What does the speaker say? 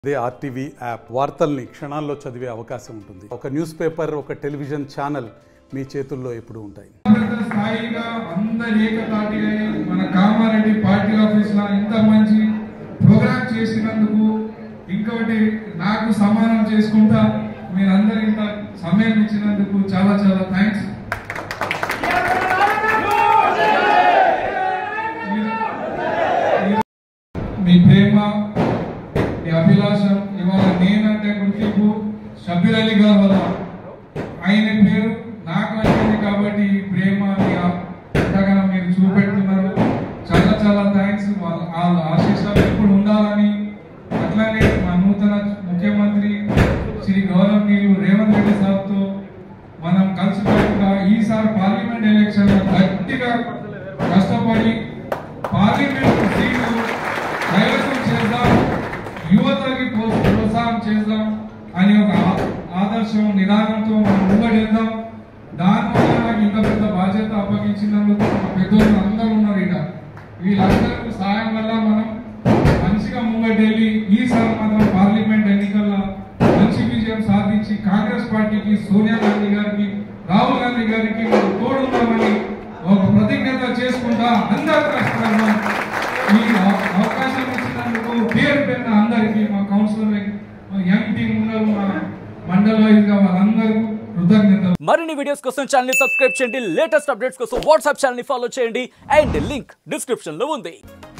అదే RTV app వార్తల్ని క్షణాల్లో చదివే అవకాశం ఉంటుంది ఒక న్యూస్ పేపర్ ఒక టెలివిజన్ ఛానల్ మీ చేతుల్లో ఎప్పుడూ ఉంటాయి ఉన్నత స్థాయిగా అందరు ఏకతాటిగా మన కామారెడ్డి పార్టీ ఆఫీస్ లో ఇంత మంచి ప్రోగ్రామ్ చేసినందుకు ఇంకొకటి నాకు సమానం చేసుకుంటా మీరందరూ ఇంత సమయం ఇచ్చినందుకు చాలా చాలా థ్యాంక్స్ మీ ప్రేమ మీ అభిలాషం ఇవాళ నేనంటే గుర్తింపు షబ్బీర్ అలీ గారు వల్ల ఆయన పేరు నాకు వచ్చింది కాబట్టి ఈ ప్రేమ మీ ఆ- ఎంతగానో మీరు చూపెడుతున్నారు చాలా చాలా థ్యాంక్స్ వాళ్ళ వాళ్ళ ఆశీస్సులు ఎప్పుడు ఉండాలని అట్లానే మా నూతన ముఖ్యమంత్రి శ్రీ గౌరవనీయులు రేవంత్ రెడ్డి సార్తో మనం కలిసికట్టుగా ఈసారి పార్లమెంట్ ఎలక్షన్ గట్టిగా కష్టపడి పార్లమెంట్ సీటు కైవసం చేద్దాం యువతకి ప్రోత్స- ప్రోత్సాహం చేద్దాం అని ఒక ఆ- ఆదర్శం నిదానంతో మనం ముంగడేద్దాం దానివల్ల నాకు ఇంత పెద్ద బాధ్యత అప్పగించినందుకు మా పెద్దోళ్ళు అందరూ ఉన్నారు ఇక వీళ్ళందరూ సాయం వల్ల మనం మంచిగా ముంగడెళ్ళి ఈసారి మాత్రం పార్లమెంట్ ఎన్నికల్లో మంచి విజయం సాధించి కాంగ్రెస్ పార్టీకి సోనియా గాంధీ గారికి రాహుల్ గాంధీ గారికి మనం తోడున్నామని ఒక ప్రతిజ్ఞత చేసుకుంటా అందరూ కష్టపడదాం ఈ అవ- అవకాశం ఇచ్చినందుకు పేరు పెన్న అందరికీ మా కౌన్సిలర్ మా యంగ్ టీం ఉన్నారు మా మండల వైజ్ గా వాళ్ళందరూ కృతజ్ఞతలు మరిన్ని వీడియోస్ కోసం ఛానల్ ని సబ్స్క్రైబ్ చేయండి లేటెస్ట్ అప్డేట్స్ కోసం వాట్సాప్ ఛానల్ ని ఫాలో చేయండి అండ్ లింక్ డిస్క్రిప్షన్ లో ఉంది